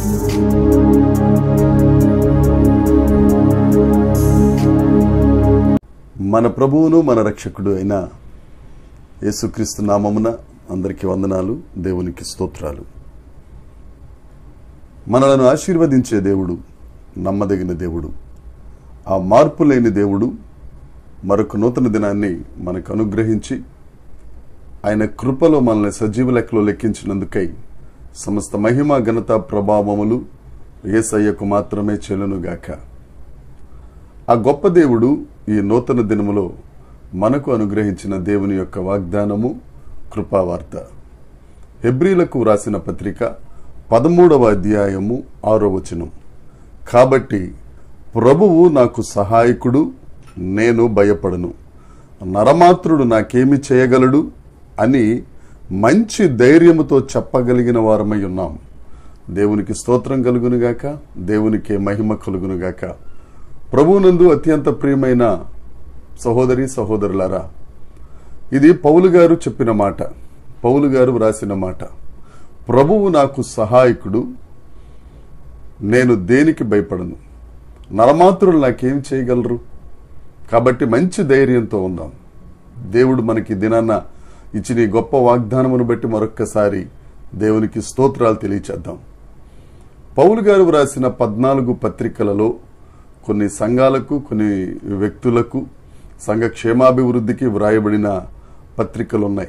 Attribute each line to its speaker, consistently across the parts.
Speaker 1: మన ప్రభువును మన రక్షకుడు అయిన యేసుక్రీస్తు నామమున అందరికీ వందనాలు దేవునికి స్తోత్రాలు మనలను ఆశీర్వదించే దేవుడు నమ్మదగిన దేవుడు ఆ మార్పు లేని దేవుడు మరొక నూతన దినాన్ని మనకు అనుగ్రహించి ఆయన కృపలో మనల్ని సజీవ లెక్కలో లెక్కించినందుకై సమస్త మహిమ ఘనత ప్రభావములు ఏసయ్యకు మాత్రమే చెల్లునుగాక ఆ గొప్ప దేవుడు ఈ నూతన దినములో మనకు అనుగ్రహించిన దేవుని యొక్క వాగ్దానము కృపావార్త హెబ్రీలకు వ్రాసిన పత్రిక పదమూడవ అధ్యాయము ఆరో వచనం కాబట్టి ప్రభువు నాకు సహాయకుడు నేను భయపడను నరమాత్రుడు నాకేమి చేయగలడు అని మంచి ధైర్యముతో చెప్పగలిగిన వారమై ఉన్నాం దేవునికి స్తోత్రం కలుగునుగాక దేవునికి మహిమ కలుగునుగాక ప్రభువునందు అత్యంత ప్రియమైన సహోదరి సహోదరులారా ఇది పౌలు గారు చెప్పిన మాట పౌలు గారు వ్రాసిన మాట ప్రభువు నాకు సహాయకుడు నేను దేనికి భయపడను నరమాత్రులు నాకేం చేయగలరు కాబట్టి మంచి ధైర్యంతో ఉందాం దేవుడు మనకి దినాన్న ఇచ్చిన ఈ గొప్ప వాగ్దానమును బట్టి మరొక్కసారి దేవునికి స్తోత్రాలు తెలియచేద్దాం పౌలు గారు వ్రాసిన పద్నాలుగు పత్రికలలో కొన్ని సంఘాలకు కొన్ని వ్యక్తులకు సంఘ క్షేమాభివృద్ధికి వ్రాయబడిన పత్రికలు ఉన్నాయి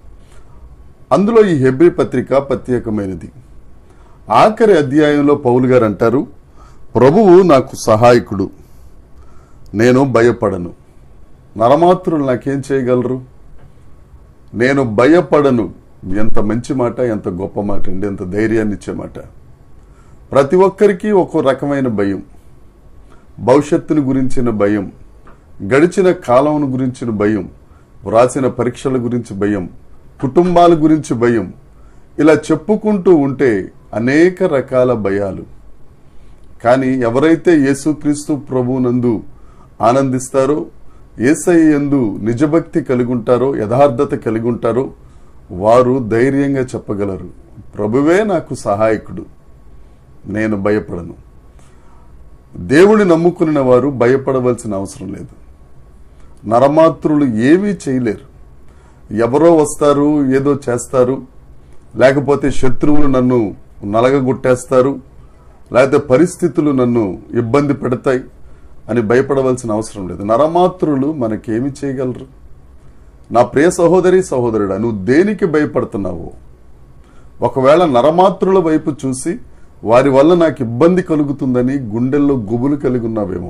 Speaker 1: అందులో ఈ హెబ్రి పత్రిక ప్రత్యేకమైనది ఆఖరి అధ్యాయంలో పౌలు గారు అంటారు ప్రభువు నాకు సహాయకుడు నేను భయపడను నరమాత్రులు నాకేం చేయగలరు నేను భయపడను ఎంత మంచి మాట ఎంత గొప్ప మాట అండి ఎంత ధైర్యాన్ని ఇచ్చే మాట ప్రతి ఒక్కరికి ఒక్కో రకమైన భయం భవిష్యత్తును గురించిన భయం గడిచిన కాలం గురించిన భయం వ్రాసిన పరీక్షల గురించి భయం కుటుంబాల గురించి భయం ఇలా చెప్పుకుంటూ ఉంటే అనేక రకాల భయాలు కానీ ఎవరైతే యేసుక్రీస్తు ప్రభువునందు ఆనందిస్తారో ఏసై ఎందు నిజభక్తి కలిగి ఉంటారో యథార్థత కలిగి ఉంటారో వారు ధైర్యంగా చెప్పగలరు ప్రభువే నాకు సహాయకుడు నేను భయపడను దేవుని నమ్ముకున్న వారు భయపడవలసిన అవసరం లేదు నరమాత్రులు ఏమీ చేయలేరు ఎవరో వస్తారు ఏదో చేస్తారు లేకపోతే శత్రువులు నన్ను నలగగొట్టేస్తారు లేకపోతే పరిస్థితులు నన్ను ఇబ్బంది పెడతాయి అని భయపడవలసిన అవసరం లేదు నరమాత్రులు మనకేమి చేయగలరు నా ప్రియ సహోదరి సహోదరుడా నువ్వు దేనికి భయపడుతున్నావు ఒకవేళ నరమాత్రుల వైపు చూసి వారి వల్ల నాకు ఇబ్బంది కలుగుతుందని గుండెల్లో గుబులు కలిగి ఉన్నావేమో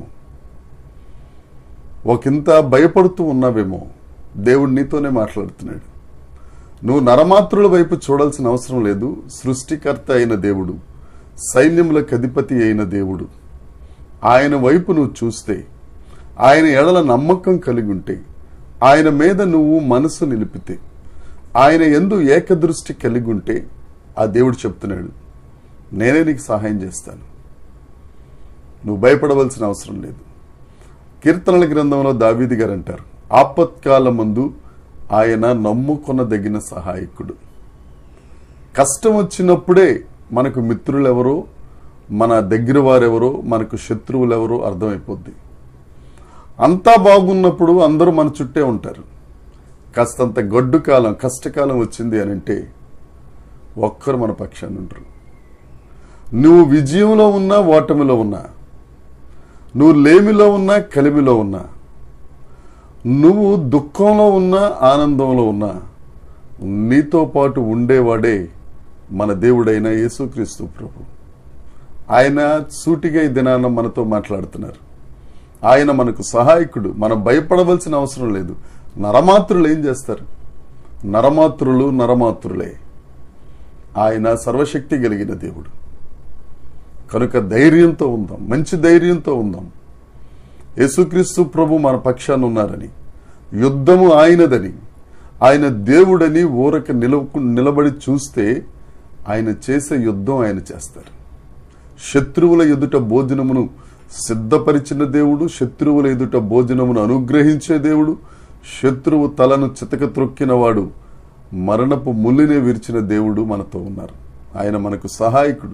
Speaker 1: ఒకంత భయపడుతూ ఉన్నావేమో దేవుడు నీతోనే మాట్లాడుతున్నాడు నువ్వు నరమాత్రుల వైపు చూడాల్సిన అవసరం లేదు సృష్టికర్త అయిన దేవుడు సైన్యములకు అధిపతి అయిన దేవుడు ఆయన వైపు నువ్వు చూస్తే ఆయన ఎడల నమ్మకం కలిగి ఉంటే ఆయన మీద నువ్వు మనసు నిలిపితే ఆయన ఎందు ఏకదృష్టి కలిగి ఉంటే ఆ దేవుడు చెప్తున్నాడు నేనే నీకు సహాయం చేస్తాను నువ్వు భయపడవలసిన అవసరం లేదు కీర్తనల గ్రంథంలో దావీది గారు అంటారు ఆపత్కాల ముందు ఆయన నమ్ముకొనదగిన సహాయకుడు కష్టం వచ్చినప్పుడే మనకు మిత్రులు ఎవరో మన దగ్గర వారెవరో మనకు శత్రువులు ఎవరో అర్థమైపోద్ది అంతా బాగున్నప్పుడు అందరూ మన చుట్టే ఉంటారు కాస్తంత గడ్డు కాలం కష్టకాలం వచ్చింది అని అంటే ఒక్కరు మన పక్షాన్ని ఉండరు నువ్వు విజయంలో ఉన్నా ఓటమిలో ఉన్నా నువ్వు లేమిలో ఉన్నా కలిమిలో ఉన్నా నువ్వు దుఃఖంలో ఉన్నా ఆనందంలో ఉన్నా నీతో పాటు ఉండేవాడే మన దేవుడైన యేసుక్రీస్తు ప్రభు ఆయన సూటిగా ఈ దినాన మనతో మాట్లాడుతున్నారు ఆయన మనకు సహాయకుడు మనం భయపడవలసిన అవసరం లేదు నరమాత్రులు ఏం చేస్తారు నరమాత్రులు నరమాత్రులే ఆయన సర్వశక్తి కలిగిన దేవుడు కనుక ధైర్యంతో ఉందాం మంచి ధైర్యంతో ఉందాం యేసుక్రీస్తు ప్రభు మన పక్షాన ఉన్నారని యుద్ధము ఆయనదని ఆయన దేవుడని ఊరక నిలవ నిలబడి చూస్తే ఆయన చేసే యుద్ధం ఆయన చేస్తారు శత్రువుల ఎదుట భోజనమును సిద్ధపరిచిన దేవుడు శత్రువుల ఎదుట భోజనమును అనుగ్రహించే దేవుడు శత్రువు తలను చితక త్రొక్కినవాడు మరణపు ముల్లినే విరిచిన దేవుడు మనతో ఉన్నారు ఆయన మనకు సహాయకుడు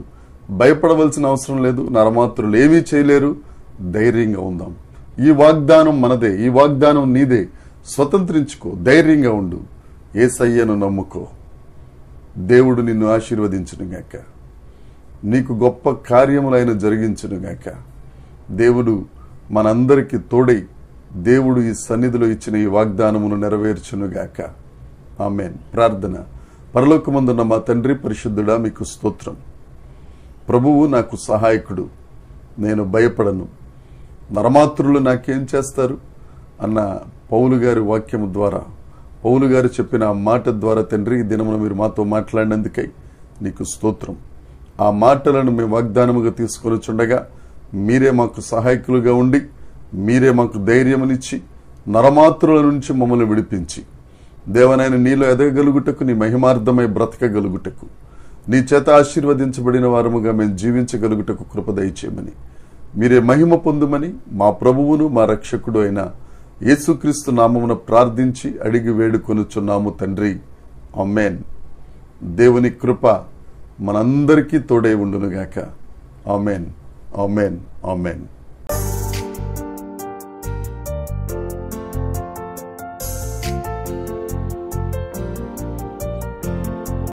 Speaker 1: భయపడవలసిన అవసరం లేదు నరమాత్రులు ఏమీ చేయలేరు ధైర్యంగా ఉందాం ఈ వాగ్దానం మనదే ఈ వాగ్దానం నీదే స్వతంత్రించుకో ధైర్యంగా ఉండు ఏసయ్యను నమ్ముకో దేవుడు నిన్ను ఆశీర్వదించునుగాక నీకు గొప్ప కార్యములైన జరిగించునుగాక దేవుడు మనందరికీ తోడై దేవుడు ఈ సన్నిధిలో ఇచ్చిన ఈ వాగ్దానమును నెరవేర్చునుగాక ఆమెన్ ప్రార్థన పరలోకమందున్న మా తండ్రి పరిశుద్ధుడా మీకు స్తోత్రం ప్రభువు నాకు సహాయకుడు నేను భయపడను నరమాతృలు నాకేం చేస్తారు అన్న పౌలు గారి వాక్యము ద్వారా పౌలు గారు చెప్పిన ఆ మాట ద్వారా తండ్రి ఈ దినమున మీరు మాతో మాట్లాడినందుకై నీకు స్తోత్రం ఆ మాటలను మేము వాగ్దానముగా తీసుకొని చుండగా మీరే మాకు సహాయకులుగా ఉండి మీరే మాకు ధైర్యమునిచ్చి నరమాతృల నుంచి మమ్మల్ని విడిపించి దేవనైన నీలో ఎదగగలుగుటకు నీ మహిమార్థమై బ్రతకగలుగుటకు నీ చేత ఆశీర్వదించబడిన వారముగా మేము జీవించగలుగుటకు కృప దయచేయమని మీరే మహిమ పొందుమని మా ప్రభువును మా రక్షకుడు అయిన యేసుక్రీస్తు నామమున ప్రార్థించి అడిగి వేడుకొనుచున్నాము తండ్రి అమ్మేన్ దేవుని కృప మనందరికీ తోడే ఉండునుగాక ఆమెన్ ఆమెన్ ఆమెన్